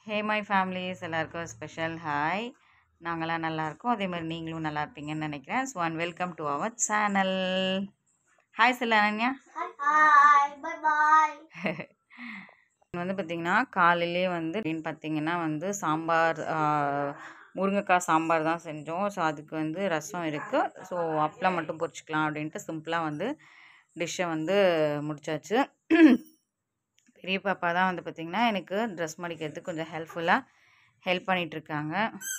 Hey my families எல்லாருக்கும் special hi நாங்களாம் நல்லா இருக்கோம் அதே மாதிரி நீங்களும் நல்லா இருப்பீங்கன்னு நினைக்கிறேன் so and welcome to our channel hi சில அனன்யா Hi, bye bye. வந்து பார்த்திங்கன்னா காலையிலே வந்து அப்படின்னு பார்த்தீங்கன்னா வந்து சாம்பார் ஆ, முருங்கைக்காய் சாம்பார் தான் செஞ்சோம் ஸோ அதுக்கு வந்து ரசம் இருக்குது ஸோ அப்பளம் மட்டும் பொரிச்சிக்கலாம் அப்படின்ட்டு சிம்பிளாக வந்து டிஷ்ஷை வந்து முடிச்சாச்சு பெரிய பாப்பா தான் வந்து பார்த்திங்கன்னா எனக்கு ட்ரெஸ் மடிக்கிறதுக்கு கொஞ்சம் ஹெல்ப்ஃபுல்லாக ஹெல்ப் பண்ணிகிட்ருக்காங்க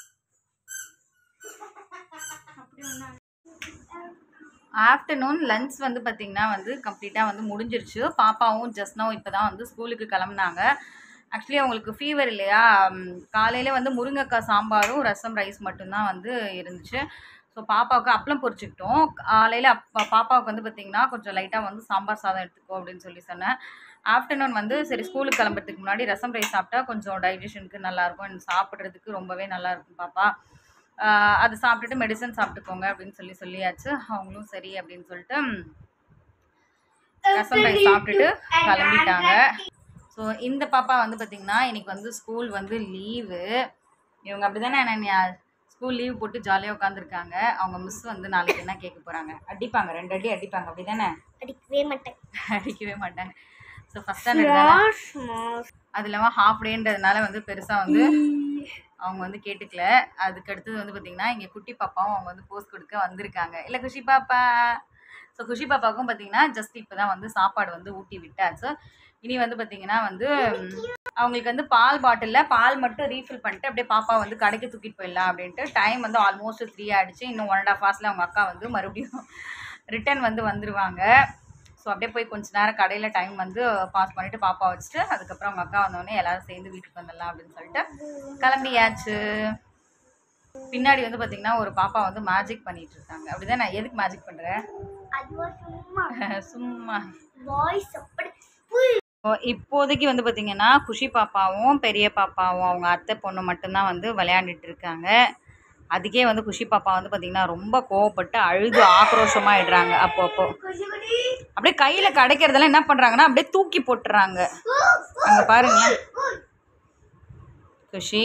ஆஃப்டர்நூன் லஞ்ச் வந்து பார்த்திங்கன்னா வந்து கம்ப்ளீட்டாக வந்து முடிஞ்சிருச்சு பாப்பாவும் ஜஸ்ட்னோ இப்போ தான் வந்து ஸ்கூலுக்கு கிளம்புனாங்க ஆக்சுவலி அவங்களுக்கு ஃபீவர் இல்லையா காலையில் வந்து முருங்கைக்காய் சாம்பாரும் ரசம் ரைஸ் மட்டும்தான் வந்து இருந்துச்சு ஸோ பாப்பாவுக்கு அப்பளம் பொரிச்சுக்கிட்டோம் காலையில் அப்பா பாப்பாவுக்கு வந்து பார்த்திங்கன்னா கொஞ்சம் லைட்டாக வந்து சாம்பார் சாதம் எடுத்துக்கோ அப்படின்னு சொல்லி சொன்னேன் ஆஃப்டர்நூன் வந்து சரி ஸ்கூலுக்கு கிளம்புறதுக்கு முன்னாடி ரசம் ரைஸ் சாப்பிட்டா கொஞ்சம் டைஜஷனுக்கு நல்லாயிருக்கும் சாப்பிட்றதுக்கு ரொம்பவே நல்லாயிருக்கும் பாப்பா ஆஹ் அது சாப்பிட்டுட்டு மெடிசன் சாப்பிட்டுக்கோங்க அப்படின்னு சொல்லி சொல்லியாச்சு அவங்களும் சரி அப்படின்னு சொல்லிட்டு ம், ரசம் ரைஸ் சாப்பிட்டுட்டு கிளம்பிட்டாங்க ஸோ இந்த பாப்பா வந்து பார்த்திங்கன்னா இன்னைக்கு வந்து ஸ்கூல் வந்து லீவு இவங்க அப்படி தானே என்ன ஸ்கூல் லீவ் போட்டு ஜாலியாக உட்காந்துருக்காங்க அவங்க மிஸ் வந்து நாளைக்கு என்ன கேட்க போகிறாங்க அடிப்பாங்க ரெண்டு அடி அடிப்பாங்க அப்படி தானே அடிக்கவே மாட்டேன் அடிக்கவே மாட்டாங்க ஸோ ஃபஸ்ட் ஸ்டாண்டர்ட் தானே அது இல்லாமல் ஹாஃப் டேன்றதுனால வந்து பெருசாக வந்து அவங்க வந்து கேட்டுக்கல அதுக்கு அடுத்தது வந்து பார்த்திங்கன்னா இங்கே குட்டி பாப்பாவும் அவங்க வந்து போஸ் கொடுக்க வந்திருக்காங்க இல்லை குஷி பாப்பா ஸோ குஷி பாப்பாவுக்கும் பார்த்தீங்கன்னா ஜஸ்ட் இப்போ தான் வந்து சாப்பாடு வந்து ஊட்டி விட்டாச்சு இனி வந்து பார்த்தீங்கன்னா வந்து ம், அவங்களுக்கு வந்து பால் பாட்டிலில் பால் மட்டும் ரீஃபில் பண்ணிட்டு அப்படியே பாப்பா வந்து கடைக்கு தூக்கிட்டு போயிடலாம் அப்படின்ட்டு டைம் வந்து ஆல்மோஸ்ட் த்ரீ ஆகிடுச்சு இன்னும் ஒன் அண்ட் ஆஃப் ஹவர்ஸில் அவங்க அக்கா வந்து மறுபடியும் ரிட்டர்ன் வந்து வந்துருவாங்க ஸோ அப்படியே போய் கொஞ்ச நேரம் கடையில் டைம் வந்து பாஸ் பண்ணிவிட்டு பாப்பா வச்சுட்டு அதுக்கப்புறம் அவங்க அக்கா வந்தோடனே எல்லாரும் சேர்ந்து வீட்டுக்கு வந்துடலாம் அப்படின்னு சொல்லிட்டு கிளம்பியாச்சு பின்னாடி வந்து பார்த்தீங்கன்னா ஒரு பாப்பா வந்து மேஜிக் பண்ணிட்டு இருக்காங்க அப்படிதான் நான் எதுக்கு மேஜிக் பண்ணுறேன் அதுவா சும்மா சும்மா வாய்ஸ் அப்படி இப்போ இப்போதைக்கு வந்து பார்த்தீங்கன்னா குஷி பாப்பாவும் பெரிய பாப்பாவும் அவங்க அத்தை பொண்ணு மட்டும்தான் வந்து விளையாண்டுட்டு இருக்காங்க அதுக்கே வந்து குஷி பாப்பா வந்து பார்த்தீங்கன்னா ரொம்ப கோவப்பட்டு அழுது ஆக்ரோஷமாயிடுறாங்க அப்போ அப்போ குஷி குட்டி அப்படியே கையில் கிடைக்கிறதெல்லாம் என்ன பண்ணுறாங்கன்னா அப்படியே தூக்கி போட்டுறாங்க அங்கே பாருங்க குஷி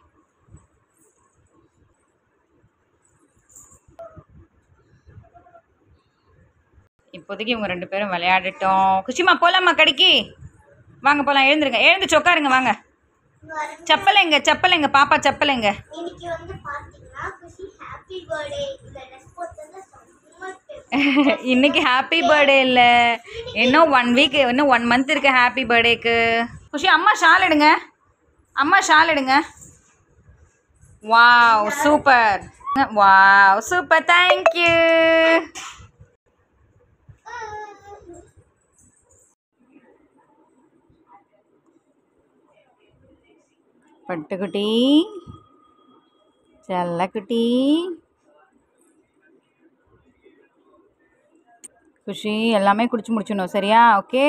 இப்போதைக்கு இவங்க ரெண்டு பேரும் விளையாடட்டும் குஷிமா போலாமா கடைக்கு வாங்க போகலாம் எழுந்துருங்க எழுந்துச்சு உட்காருங்க வாங்க செப்பல் எங்க செப்பல் எங்க பாப்பா செப்பல் எங்க இன்னைக்கு வந்து பாத்தீங்கன்னா குஷி ஹாப்பி பர்த்டே இந்த ட்ரெஸ் போட்டது செம்ம இன்னைக்கு ஹாப்பி பர்த்டே இல்லை இன்னும் ஒன் வீக் இன்னும் ஒன் மந்த் இருக்கு ஹாப்பி பர்த்டேக்கு குஷி அம்மா ஷால் எடுங்க அம்மா ஷால் எடுங்க wow super wow super thank you பட்டுக்குட்டி செல்லக்குட்டி குஷி எல்லாமே குடிச்சு முடிச்சிடணும் சரியா ஓகே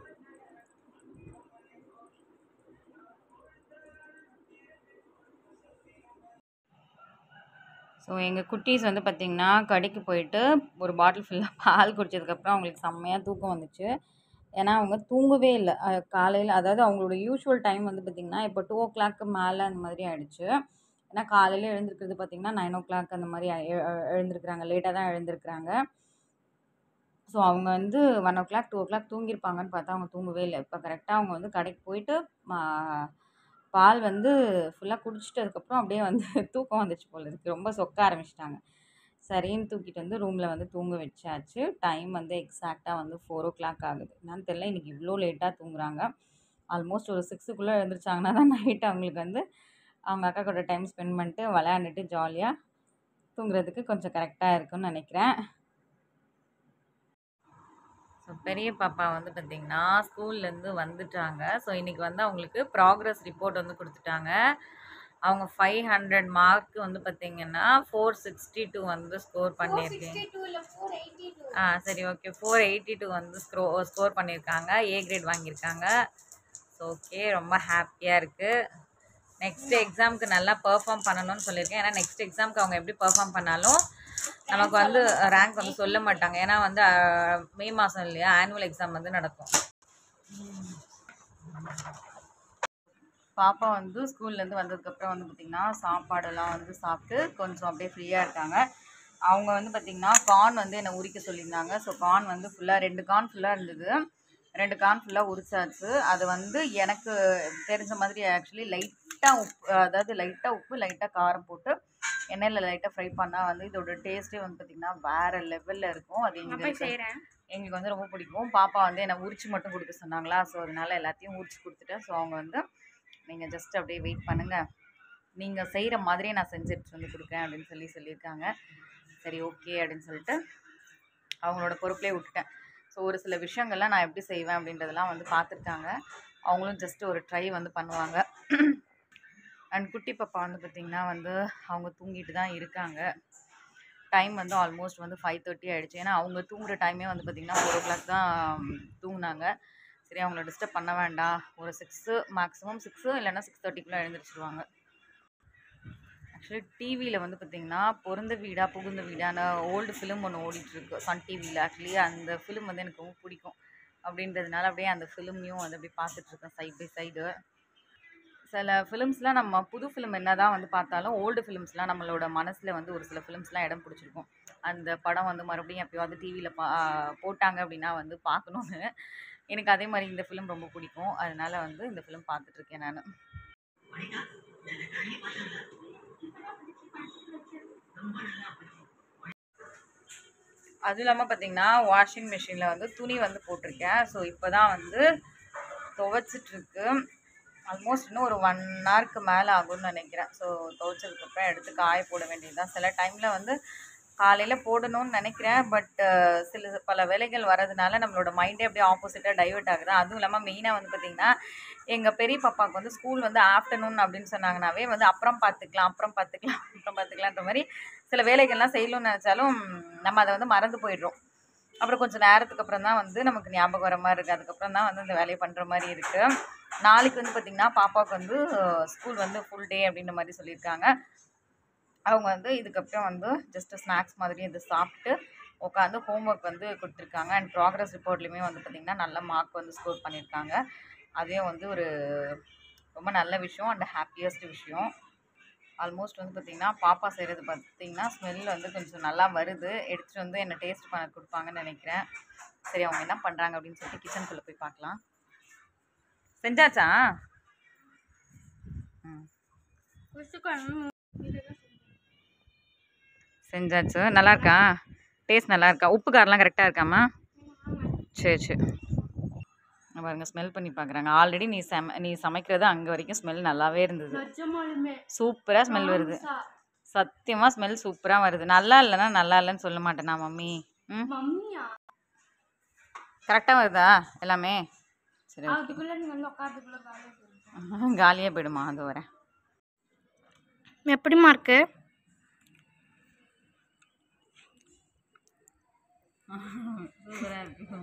ஸோ எங்கள் குட்டீஸ் வந்து பார்த்திங்கன்னா கடைக்கு போயிட்டு ஒரு பாட்டில் ஃபுல்லாக பால் குடிச்சதுக்கப்புறம் அவங்களுக்கு செம்மையாக தூக்கம் வந்துச்சு ஏன்னா அவங்க தூங்கவே இல்லை காலையில் அதாவது அவங்களோட யூஷுவல் டைம் வந்து பார்த்திங்கன்னா இப்போ டூ ஓ கிளாக்கு மேலே அந்த மாதிரி ஆயிடுச்சு ஏன்னா காலையில் எழுந்திருக்கிறது பார்த்திங்கன்னா நைன் ஓ கிளாக் அந்த மாதிரி எ- எ- எழுந்திருக்கிறாங்க லேட்டாக தான் எழுந்திருக்கிறாங்க ஸோ அவங்க வந்து one o'clock two o'clock தூங்கியிருப்பாங்கன்னு பார்த்தா அவங்க தூங்கவே இல்லை இப்போ கரெக்டாக அவங்க வந்து கடைக்கு போயிட்டு மா- பால் வந்து ஃபுல்லாக குடிச்சிட்டு அதுக்கப்புறம் அப்படியே வந்து தூக்கம் வந்துச்சு போல இருக்கு ரொம்ப சொக்க ஆரம்பிச்சிட்டாங்க சரின்னு தூக்கிட்டு வந்து ரூமில் வந்து தூங்க வச்சாச்சு டைம் வந்து எக்ஸாக்டாக வந்து ஃபோர் ஓ கிளாக் ஆகுது என்னன்னு தெரியல இன்றைக்கி இவ்வளோ லேட்டாக தூங்குறாங்க ஆல்மோஸ்ட் ஒரு சிக்ஸுக்குள்ளே எழுந்திரிச்சாங்கன்னா தான் நைட் அவங்களுக்கு வந்து அவங்க அக்கா கூட டைம் ஸ்பெண்ட் பண்ணிட்டு விளையாண்டுட்டு ஜாலியாக தூங்குறதுக்கு கொஞ்சம் கரெக்டாக இருக்கும்னு நினைக்கிறேன் ஸோ பெரிய பாப்பா வந்து பார்த்திங்கன்னா ஸ்கூல்லேருந்து வந்துட்டாங்க ஸோ இன்றைக்கி வந்து அவங்களுக்கு ப்ராக்ரஸ் ரிப்போர்ட் வந்து கொடுத்துட்டாங்க அவங்க ஃபைவ் ஹண்ட்ரட் மார்க் வந்து பார்த்திங்கன்னா ஃபோர் சிக்ஸ்டி டூ வந்து ஸ்கோர் பண்ணியிருக்கீங்க ஆ சரி ஓகே ஃபோர் எயிட்டி டூ வந்து ஸ்க்ரோ ஸ்கோர் பண்ணியிருக்காங்க ஏ கிரேட் வாங்கியிருக்காங்க ஸோ ஓகே ரொம்ப ஹாப்பியாக இருக்குது நெக்ஸ்ட் எக்ஸாமுக்கு நல்லா பெர்ஃபார்ம் பண்ணணும்னு சொல்லியிருக்கேன் ஏன்னா நெக்ஸ்ட் எக்ஸாமுக்கு அவங்க எப்படி பெர்ஃபார்ம் பண்ணாலும் நமக்கு வந்து ரேங்க் வந்து சொல்ல மாட்டாங்க ஏன்னா வந்து அஹ், மே மாதம் இல்லையா ஆனுவல் எக்ஸாம் வந்து நடக்கும் பாப்பா வந்து ஸ்கூல்லேருந்து வந்ததுக்கப்புறம் வந்து பார்த்திங்கன்னா சாப்பாடெல்லாம் வந்து சாப்பிட்டு கொஞ்சம் அப்படியே ஃப்ரீயாக இருக்காங்க அவங்க வந்து பார்த்திங்கன்னா கார்ன் வந்து என்னை உரிக்க சொல்லியிருந்தாங்க ஸோ கார்ன் வந்து ஃபுல்லாக ரெண்டு கார்ன் ஃபுல்லாக இருந்தது ரெண்டு கார்ன் ஃபுல்லாக உரிச்சாச்சு அது வந்து எனக்கு தெரிஞ்ச மாதிரி ஆக்சுவலி லைட்டாக உப்பு அதாவது லைட்டாக உப்பு லைட்டாக காரம் போட்டு எண்ணெயில் லைட்டாக ஃப்ரை பண்ணால் வந்து இதோட டேஸ்ட்டே வந்து பார்த்திங்கன்னா வேறு லெவலில் இருக்கும் அது எங்களுக்கு செய்கிறேன் எங்களுக்கு வந்து ரொம்ப பிடிக்கும் பாப்பா வந்து என்னை உரிச்சு மட்டும் கொடுக்க சொன்னாங்களா ஸோ அதனால எல்லாத்தையும் உரிச்சு கொடுத்துட்டேன் ஸோ அவங்க வந்து நீங்கள் ஜஸ்ட் அப்படியே வெயிட் பண்ணுங்கள் நீங்கள் செய்கிற மாதிரியே நான் செஞ்சு எடுத்துட்டு வந்து கொடுக்குறேன் அப்படின்னு சொல்லி சொல்லியிருக்காங்க சரி ஓகே அப்படின்னு சொல்லிட்டு அவங்களோட பொறுப்பிலே விட்டுட்டேன் ஸோ ஒரு சில விஷயங்கள்லாம் நான் எப்படி செய்வேன் அப்படின்றதெல்லாம் வந்து பார்த்துருக்காங்க அவங்களும் ஜஸ்ட் ஒரு ட்ரை வந்து பண்ணுவாங்க அண்ட் குட்டி பாப்பா வந்து பார்த்திங்கன்னா வந்து அவங்க தூங்கிட்டு தான் இருக்காங்க டைம் வந்து ஆல்மோஸ்ட் வந்து ஃபைவ் தேர்ட்டி ஆகிடுச்சு ஏன்னா அவங்க தூங்குற டைமே வந்து பார்த்திங்கன்னா ஃபோர் ஓ கிளாக் தான் தூங்குனாங்க சரி அவங்கள டிஸ்டர்ப் பண்ண வேண்டாம் ஒரு சிக்ஸு மேக்ஸிமம் சிக்ஸு இல்லைன்னா சிக்ஸ் தேர்ட்டிக்குள்ளே எழுந்திரிச்சிருவாங்க ஆக்சுவலி டிவியில் வந்து பார்த்திங்கன்னா பொருந்த வீடா புகுந்த வீடான ஓல்டு ஃபிலிம் ஒன்று ஓடிட்டுருக்கு சன் டிவியில் ஆக்சுவலி அந்த ஃபிலிம் வந்து எனக்கு ரொம்ப பிடிக்கும் அப்படின்றதுனால அப்படியே அந்த ஃபிலிமையும் வந்து அப்படியே பார்த்துட்ருக்கேன் சைட் பை சைடு சில ஃபிலிம்ஸ்லாம் நம்ம புது ஃபிலிம் என்ன தான் வந்து பார்த்தாலும் ஓல்டு ஃபிலிம்ஸ்லாம் நம்மளோட மனசில் வந்து ஒரு சில ஃபிலிம்ஸ்லாம் இடம் பிடிச்சிருக்கும் அந்த படம் வந்து மறுபடியும் எப்போயாவது டிவியில் பா போட்டாங்க அப்படின்னா வந்து பார்க்கணுன்னு எனக்கு அதே மாதிரி இந்த ஃபிலிம் ரொம்ப பிடிக்கும் அதனால வந்து இந்த ஃபிலிம் பார்த்துட்ருக்கேன் நான் அதுவும் இல்லாமல் பார்த்தீங்கன்னா வாஷிங் மிஷினில் வந்து துணி வந்து போட்டிருக்கேன் ஸோ இப்போ தான் வந்து துவைச்சிட்ருக்கு ஆல்மோஸ்ட் இன்னும் ஒரு ஒன் ஹவருக்கு மேலே ஆகும்னு நினைக்கிறேன் ஸோ துவைச்சதுக்கப்புறம் எடுத்து காய போட வேண்டியது தான் சில டைமில் வந்து காலையில் போடணும்னு நினைக்கிறேன் பட் சில பல வேலைகள் வரதுனால நம்மளோட மைண்டே அப்படியே ஆப்போசிட்டாக டைவர்ட் ஆகுது அதுவும் இல்லாமல் மெயினாக வந்து பார்த்திங்கன்னா எங்கள் பெரிய பாப்பாவுக்கு வந்து ஸ்கூல் வந்து ஆஃப்டர்நூன் அப்படின்னு சொன்னாங்கனாவே வந்து அப்புறம் பார்த்துக்கலாம் அப்புறம் பார்த்துக்கலாம் அப்புறம் பார்த்துக்கலான்ற மாதிரி சில வேலைகள்லாம் செய்யணும்னு நினச்சாலும் நம்ம அதை வந்து மறந்து போயிடுறோம் அப்புறம் கொஞ்சம் நேரத்துக்கு அப்புறம் தான் வந்து நமக்கு ஞாபகம் வர மாதிரி இருக்குது அதுக்கப்புறம் தான் வந்து இந்த வேலையை பண்ணுற மாதிரி இருக்குது நாளைக்கு வந்து பார்த்திங்கன்னா பாப்பாவுக்கு வந்து ஸ்கூல் வந்து ஃபுல் டே அப்படின்ற மாதிரி சொல்லியிருக்காங்க அவங்க வந்து இதுக்கப்புறம் வந்து ஜஸ்ட் ஸ்நாக்ஸ் மாதிரி இது சாப்பிட்டு உட்காந்து ஹோம்ஒர்க் வந்து கொடுத்துருக்காங்க அண்ட் ப்ராக்ரஸ் ரிப்போர்ட்லேயுமே வந்து பார்த்திங்கன்னா நல்ல மார்க் வந்து ஸ்கோர் பண்ணியிருக்காங்க அதே வந்து ஒரு ரொம்ப நல்ல விஷயம் அண்ட் ஹாப்பியஸ்ட் விஷயம் ஆல்மோஸ்ட் வந்து பார்த்திங்கன்னா பாப்பா செய்கிறது பார்த்திங்கன்னா ஸ்மெல் வந்து கொஞ்சம் நல்லா வருது எடுத்துகிட்டு வந்து என்னை டேஸ்ட் பண்ண கொடுப்பாங்கன்னு நினைக்கிறேன் சரி அவங்க என்ன பண்ணுறாங்க அப்படின்னு சொல்லிட்டு கிச்சனுக்குள்ளே போய் பார்க்கலாம் செஞ்சாச்சா ம் செஞ்சாச்சு நல்லா இருக்கா டேஸ்ட் நல்லா இருக்கா உப்பு காரெலாம் கரெக்டாக இருக்காம்மா சரி சரி இங்க பாருங்க ஸ்மெல் பண்ணி பார்க்குறாங்க ஆல்ரெடி நீ சம நீ சமைக்கிறது அங்கே வரைக்கும் ஸ்மெல் நல்லாவே இருந்தது நிஜமாலுமே சூப்பராக ஸ்மெல் வருது மாம்சா. சத்தியமாக ஸ்மெல் சூப்பராக வருது நல்லா இல்லைன்னா நல்லா இல்லைன்னு சொல்ல மாட்டேனா மம்மி ம் மம்மியா கரெக்டாக வருதா எல்லாமே சரி அதுக்குள்ள நீங்க வந்து உட்காந்துக்குள்ள காலையில் காலியாக போயிடுமா அது வரேன் எப்படிமா இருக்கு சூப்பராக இருக்கு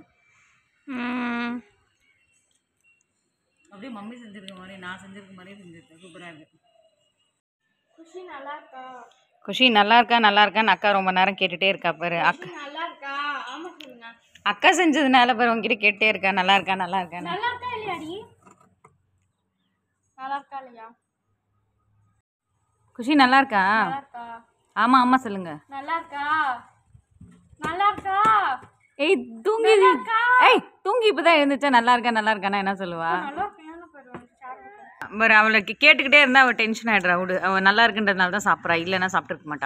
அப்படியே மம்மி செஞ்சிருக்க மாதிரி நான் செஞ்சிருக்க மாதிரியே செஞ்சிருக்கேன் சூப்பராக இருக்கு குஷி நல்லா இருக்கா குஷி நல்லா இருக்கா நல்லா இருக்கான்னு அக்கா ரொம்ப நேரம் கேட்டுட்டே இருக்கா பாரு அக்கா குஷி நல்லா இருக்கா ஆமா சொல்லுங்க அக்கா செஞ்சதுனால பாரு உங்ககிட்ட கேட்டே இருக்கா நல்லா இருக்கா நல்லா இருக்கான்னு நல்லா இருக்கா இல்லையாடி நல்லா இருக்கா இல்லையா குஷி நல்லா இருக்கா நல்லா இருக்கா ஆமாம் ஆமாம் சொல்லுங்க நல்லா இருக்கா நல்லா இருக்கா ஏய் தூங்கி ஏய் தூங்கி இப்பதான் எழுந்துச்சா நல்லா இருக்கா நல்லா இருக்கானா என்ன சொல்லுவா நல்லா இருக்கேன்னு போயிடுவாங்க சாப்பிட்டு பர் அவளுக்கு கேட்டுக்கிட்டே இருந்தா அவள் டென்ஷன் ஆயிடுறா விடு அவள் நல்லா இருக்குன்றதுனால தான் சாப்பிட்றா இல்லைன்னா சாப்பிட்டுருக்க மாட்டா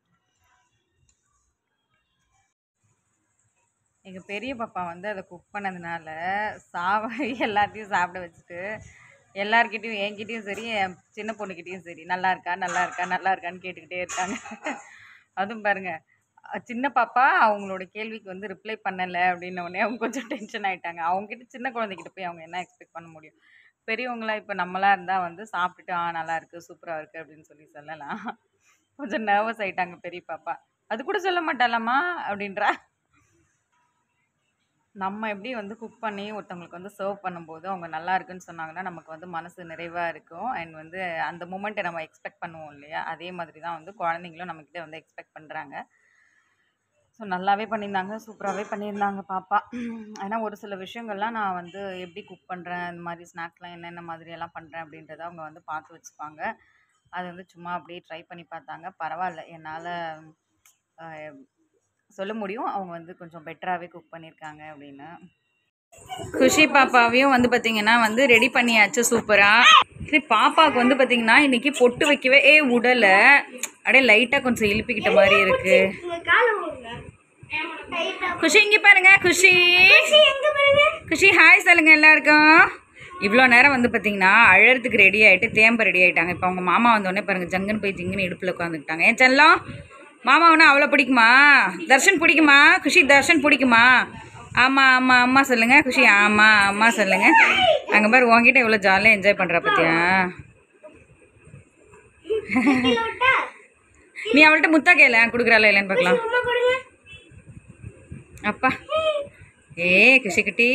எங்கள் பெரிய பாப்பா வந்து அதை குக் பண்ணதுனால சாவ எல்லாத்தையும் சாப்பிட வச்சுட்டு எல்லார்கிட்டயும் என்கிட்டயும் சரி என் சின்ன பொண்ணுக்கிட்டேயும் சரி நல்லா இருக்கா நல்லா இருக்கா நல்லா இருக்கான்னு கேட்டுக்கிட்டே இருக்காங்க அதுவும் பாருங்க அஹ் சின்ன பாப்பா அவங்களோட கேள்விக்கு வந்து ரிப்ளை பண்ணலை அப்படின்ன உடனே அவங்க கொஞ்சம் டென்ஷன் ஆயிட்டாங்க அவங்ககிட்ட சின்ன குழந்தைகிட்ட போய் அவங்க என்ன எக்ஸ்பெக்ட் பண்ண முடியும் பெரியவங்களா இப்போ நம்மளா இருந்தால் வந்து சாப்பிட்டுட்டு ஆ நல்லா இருக்கு சூப்பராக இருக்கு அப்படின்னு சொல்லி சொல்லலாம் கொஞ்சம் நர்வஸ் ஆயிட்டாங்க பெரிய பாப்பா அது கூட சொல்ல மாட்டாளாம்மா அப்படின்றா நம்ம எப்படி வந்து குக் பண்ணி ஒருத்தவங்களுக்கு வந்து சர்வ் பண்ணும்போது அவங்க நல்லா இருக்குன்னு சொன்னாங்கன்னா நமக்கு வந்து மனசு நிறைவாக இருக்கும் அண்ட் வந்து அந்த மூமெண்ட்டை நம்ம எக்ஸ்பெக்ட் பண்ணுவோம் இல்லையா அதே மாதிரி தான் வந்து குழந்தைங்களும் நம்மக்கிட்ட வந்து எக்ஸ்பெக்ட் பண்ணுறாங்க ஸோ நல்லாவே பண்ணியிருந்தாங்க சூப்பராகவே பண்ணியிருந்தாங்க பாப்பா ஏன்னா ஒரு சில விஷயங்கள்லாம் நான் வந்து எப்படி குக் பண்ணுறேன் இந்த மாதிரி ஸ்நாக்ஸ்லாம் என்னென்ன மாதிரியெல்லாம் பண்ணுறேன் அப்படின்றத அவங்க வந்து பார்த்து வச்சுப்பாங்க அது வந்து சும்மா அப்படியே ட்ரை பண்ணி பார்த்தாங்க பரவாயில்ல என்னால் சொல்ல முடியும் அவங்க வந்து கொஞ்சம் பெட்டராகவே குக் பண்ணியிருக்காங்க அப்படின்னு குஷி பாப்பாவையும் வந்து பார்த்தீங்கன்னா வந்து ரெடி பண்ணியாச்சு சூப்பராக சரி பாப்பாவுக்கு வந்து பார்த்தீங்கன்னா இன்னைக்கு பொட்டு வைக்கவே ஏ உடலை அப்படியே லைட்டாக கொஞ்சம் இழுப்பிக்கிட்ட மாதிரி இருக்குது உங்க கால விடுங்க டைட்டா குஷி இங்கே பாருங்க குஷி எங்க பாருங்க குஷி ஹாய் சொல்லுங்க எல்லாருக்கும் இவ்வளோ நேரம் வந்து பார்த்தீங்கன்னா அழறதுக்கு ரெடி ஆகிட்டு தேம்ப ரெடி ஆகிட்டாங்க இப்போ அவங்க மாமா வந்தோடனே பாருங்க ஜங்குன்னு போய் ஜிங்குன்னு இடுப்பில் உட்காந்துக்கிட்டாங்க ஏன் செல்லம் மாமா ஒன்றும் அவ்வளோ பிடிக்குமா தர்ஷன் பிடிக்குமா குஷி தர்ஷன் பிடிக்குமா ஆமாம் ஆமாம் அம்மா சொல்லுங்க குஷி ஆமாம் அம்மா சொல்லுங்க அங்கே பாரு உங்ககிட்ட இவ்வளோ ஜாலியாக என்ஜாய் பண்ணுறா பார்த்தியா கீழ விட்டா நீ அவள்கிட்ட முத்தா கேள கொடுக்குறாளா இல்லைன்னு பார்க்கலாம் அம்மா கொடுங்க அப்பா ஏ குஷி குட்டி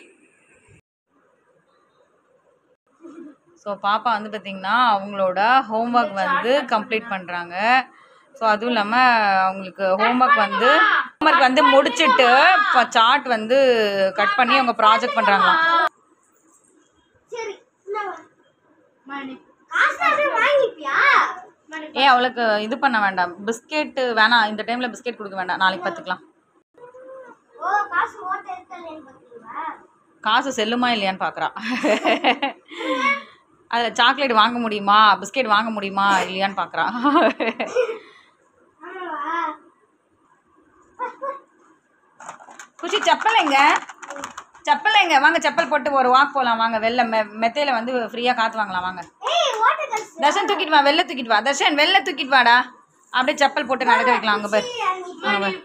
ஸோ பாப்பா வந்து பார்த்திங்கன்னா அவங்களோட ஹோம்ஒர்க் வந்து கம்ப்ளீட் பண்ணுறாங்க ஸோ அதுவும் இல்லாமல் அவங்களுக்கு ஹோம்ஒர்க் வந்து ஹோம்ஒர்க் வந்து முடிச்சிட்டு இப்போ சார்ட் வந்து கட் பண்ணி அவங்க ப்ராஜெக்ட் பண்ணுறாங்களாம் சரி இந்தாம்மா. மணி காசு அப்படியே வாங்கிப்பியா ஏ அவளுக்கு இது பண்ண வேண்டாம் பிஸ்கெட்டு வேணாம் இந்த டைமில் பிஸ்கெட் கொடுக்க வேண்டாம் நாளைக்கு பார்த்துக்கலாம் ஓ காசு ஓட்ட இருக்கலன்னு பாத்தீங்களா காசு செல்லுமா இல்லையான்னு பார்க்குறா அதில் சாக்லேட் வாங்க முடியுமா பிஸ்கெட் வாங்க முடியுமா இல்லையான்னு பார்க்குறா ஆமாவா குஷி செப்பல் எங்க செப்பல் எங்க வாங்க செப்பல் போட்டு ஒரு வாக் போகலாம் வாங்க வெளில மெ மெத்தையில் வந்து ஃப்ரீயாக காற்று வாங்கலாம் வாங்க ஏய் ஓட்ட காசு தர்ஷன் தூக்கிட்டு வா வெளில தூக்கிட்டு வா தர்ஷன் வெளில தூக்கிட்டு வாடா அப்படியே செப்பல் போட்டு நடக்க வைக்கலாம் அங்கே பாரு அங்கே பாரு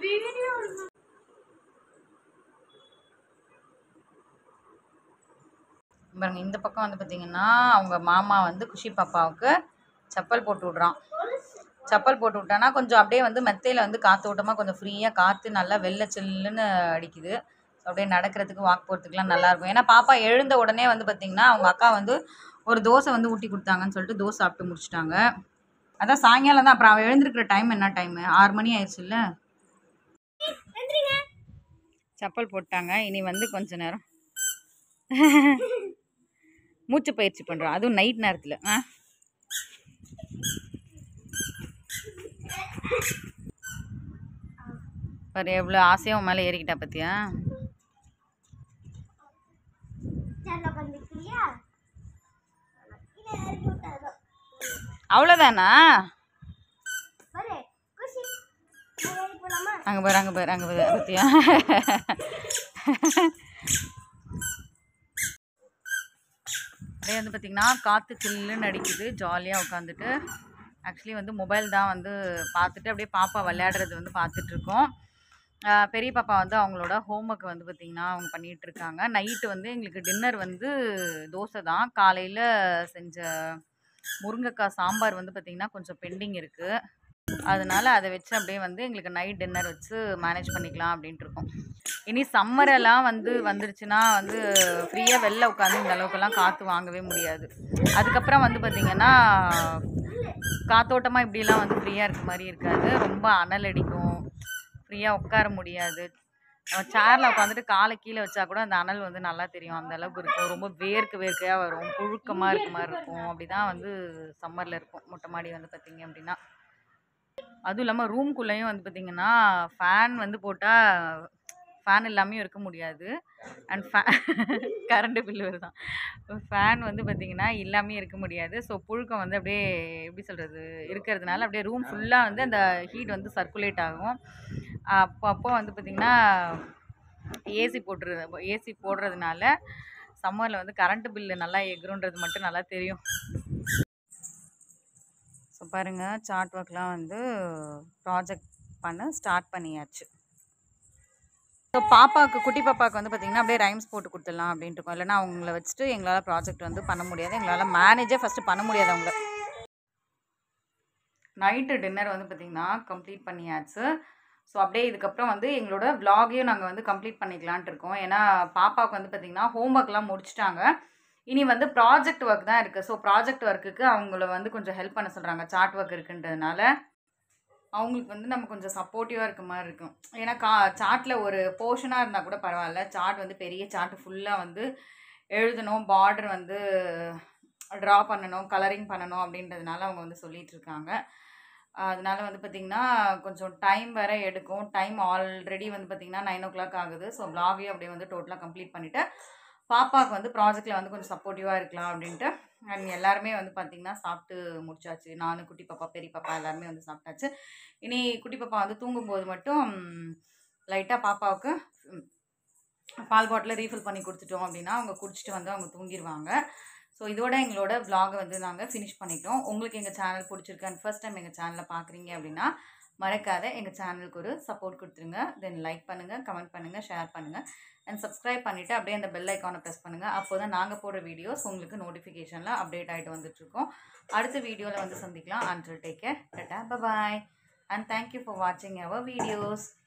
பாருங்க இந்த பக்கம் வந்து பார்த்தீங்கன்னா அவங்க மாமா வந்து குஷி பாப்பாவுக்கு செப்பல் போட்டு விட்றான் செப்பல் போட்டு விட்டானா கொஞ்சம் அப்படியே வந்து மெத்தையில் வந்து காற்று ஓட்டமாக கொஞ்சம் ஃப்ரீயாக காற்று நல்லா வெள்ளை சில்லுன்னு அடிக்குது So, அப்படியே நடக்கிறதுக்கு வாக் போகிறதுக்குலாம் நல்லாயிருக்கும் ஏன்னா பாப்பா எழுந்த உடனே வந்து பார்த்திங்கன்னா அவங்க அக்கா வந்து ஒரு தோசை வந்து ஊட்டி கொடுத்தாங்கன்னு சொல்லிட்டு தோசை சாப்பிட்டு முடிச்சிட்டாங்க அதான் சாயங்காலம் தான் அப்புறம் அவள் எழுந்திருக்கிற டைம் என்ன டைமு ஆறு மணி ஆயிடுச்சுல்ல செப்பல் போட்டாங்க இனி வந்து கொஞ்ச நேரம் மூச்சு பயிற்சி பண்ணுறோம் அதுவும் நைட் நேரத்தில் ஆ பாரு எவ்வளோ ஆசையாக உன் மேலே ஏறிக்கிட்டா பார்த்தியா சேர்ல உட்காந்துக்கிறியா இதை இறக்கி விட்டாதான் அவ்வளோதானா பாரு குஷி நம்ம ஏறி போலாமா அங்கே பாரு அங்கே பாரு அங்கே பாரு பார்த்தியா அப்படியே வந்து பார்த்திங்கன்னா காற்று சில்லுன்னு அடிக்குது ஜாலியாக உட்காந்துட்டு ஆக்சுவலி வந்து மொபைல் தான் வந்து பார்த்துட்டு அப்படியே பாப்பா விளையாடுறது வந்து பார்த்துட்ருக்கோம் பெரிய பாப்பா வந்து அவங்களோட ஹோம்ஒர்க் வந்து பார்த்திங்கன்னா அவங்க பண்ணிகிட்டு இருக்காங்க நைட்டு வந்து எங்களுக்கு டின்னர் வந்து தோசை தான் காலையில் செஞ்ச முருங்கைக்காய் சாம்பார் வந்து பார்த்திங்கன்னா கொஞ்சம் பெண்டிங் இருக்குது அதனால அதை வச்சு அப்படியே வந்து எங்களுக்கு நைட் டின்னர் வச்சு மேனேஜ் பண்ணிக்கலாம் அப்படின்ட்டு இருக்கோம் இனி சம்மரெல்லாம் வந்து வந்துருச்சுன்னா வந்து ஃப்ரீயாக வெளில உட்காந்து இந்த அளவுக்குலாம் காற்று வாங்கவே முடியாது அதுக்கப்புறம் வந்து பார்த்திங்கன்னா காத்தோட்டமாக இப்படிலாம் வந்து ஃப்ரீயாக இருக்க மாதிரி இருக்காது ரொம்ப அனல் அடிக்கும் ஃப்ரீயாக உட்கார முடியாது நம்ம சேரில் உட்காந்துட்டு காலை கீழே வச்சா கூட அந்த அனல் வந்து நல்லா தெரியும் அந்த அளவுக்கு இருக்கும் ரொம்ப வேர்க்க வேர்க்கையாக வரும் புழுக்கமாக இருக்க மாதிரி இருக்கும் அப்படி தான் வந்து சம்மரில் இருக்கும் மொட்டை மாடி வந்து பார்த்திங்க அப்படின்னா அதுவும் இல்லாமல் ரூம்குள்ளேயும் வந்து பார்த்திங்கன்னா ஃபேன் வந்து போட்டால் ஃபேன் இல்லாமையும் இருக்க முடியாது அண்ட் ஃபே கரண்ட்டு பில்லு வருதான் ஃபேன் வந்து பார்த்திங்கன்னா இல்லாமையும் இருக்க முடியாது ஸோ புழுக்கம் வந்து அப்படியே எப்படி சொல்கிறது இருக்கிறதுனால அப்படியே ரூம் ஃபுல்லாக வந்து அந்த ஹீட் வந்து சர்க்குலேட் ஆகும் அப்போ அப்போ வந்து பார்த்திங்கன்னா ஏசி போட்டுரு ஏசி போடுறதுனால சம்மரில் வந்து கரண்ட்டு பில்லு நல்லா எகுருன்றது மட்டும் நல்லா தெரியும் ஸோ பாருங்கள் சார்ட் ஒர்க்லாம் வந்து ப்ராஜெக்ட் பண்ண ஸ்டார்ட் பண்ணியாச்சு ஸோ பாப்பாவுக்கு குட்டி பாப்பாவுக்கு வந்து பார்த்திங்கன்னா அப்படியே ரைம்ஸ் போட்டு கொடுத்துடலாம் அப்படின்ட்டு இருக்கோம் இல்லைன்னா அவங்கள வச்சுட்டு எங்களால் ப்ராஜெக்ட் வந்து பண்ண முடியாது எங்களால் மேனேஜே ஃபஸ்ட்டு பண்ண முடியாது அவங்கள நைட்டு டின்னர் வந்து பார்த்திங்கன்னா கம்ப்ளீட் பண்ணியாச்சு ஸோ அப்படியே இதுக்கப்புறம் வந்து எங்களோட vlog-ஐயும் நாங்கள் வந்து கம்ப்ளீட் பண்ணிக்கலான்ட்டு இருக்கோம் ஏன்னா பாப்பாவுக்கு வந்து பார்த்திங்கன்னா ஹோம்ஒர்க்லாம் முடிச்சிட்டாங்க இனி வந்து ப்ராஜெக்ட் ஒர்க் தான் இருக்குது ஸோ ப்ராஜெக்ட் ஒர்க்குக்கு அவங்கள வந்து கொஞ்சம் ஹெல்ப் பண்ண சொல்கிறாங்க சார்ட் ஒர்க் இருக்குன்றதுனால அவங்களுக்கு வந்து நம்ம கொஞ்சம் சப்போர்ட்டிவாக இருக்க மாதிரி இருக்கும் ஏன்னா கா சார்ட்டில் ஒரு போர்ஷனாக இருந்தால் கூட பரவாயில்ல சார்ட் வந்து பெரிய சார்ட் ஃபுல்லாக வந்து எழுதணும் பார்டர் வந்து ட்ரா பண்ணணும் கலரிங் பண்ணணும் அப்படின்றதுனால அவங்க வந்து சொல்லிட்டு இருக்காங்க அதனால வந்து பார்த்திங்கன்னா கொஞ்சம் டைம் வேற எடுக்கும் டைம் ஆல்ரெடி வந்து பார்த்திங்கன்னா நைன் ஓ கிளாக் ஆகுது ஸோ vlog-ஐயும் அப்படியே வந்து டோட்டலாக கம்ப்ளீட் பண்ணிவிட்டு பாப்பாவுக்கு வந்து ப்ராஜெக்டில் வந்து கொஞ்சம் சப்போர்ட்டிவாக இருக்கலாம் அப்படின்ட்டு அண்ட் எல்லாருமே வந்து பார்த்திங்கன்னா சாப்பிட்டு முடிச்சாச்சு நானும் குட்டி பாப்பா பெரிய பாப்பா எல்லாருமே வந்து சாப்பிட்டாச்சு இனி குட்டி பாப்பா வந்து தூங்கும்போது மட்டும் லைட்டாக பாப்பாவுக்கு ம், பால் பாட்டில் ரீஃபில் பண்ணி கொடுத்துட்டோம் அப்படின்னா அவங்க குடிச்சிட்டு வந்து அவங்க தூங்கிடுவாங்க ஸோ இதோட எங்களோட vlog வந்து நாங்கள் ஃபினிஷ் பண்ணிட்டோம் உங்களுக்கு எங்கள் சேனல் பிடிச்சிருக்கு அண்ட் ஃபர்ஸ்ட் டைம் எங்கள் சேனலை பார்க்குறீங்க அப்படின்னா மறக்காத எங்கள் சேனலுக்கு ஒரு சப்போர்ட் கொடுத்துருங்க தென் லைக் பண்ணுங்கள் கமெண்ட் பண்ணுங்கள் ஷேர் பண்ணுங்கள் அண்ட் சப்ஸ்கிரைப் பண்ணிவிட்டு அப்படியே அந்த பெல் ஐக்கானை ப்ரெஸ் பண்ணுங்கள் அப்போ தான் நாங்கள் போடுற வீடியோஸ் உங்களுக்கு நோட்டிஃபிகேஷனில் அப்டேட் ஆகிட்டு வந்துட்டுருக்கோம் அடுத்த வீடியோவில் வந்து சந்திக்கலாம் அன்டில் டேக் கேர் டட்டா பபாய் அண்ட் தேங்க்யூ ஃபார் வாட்சிங் அவர் வீடியோஸ்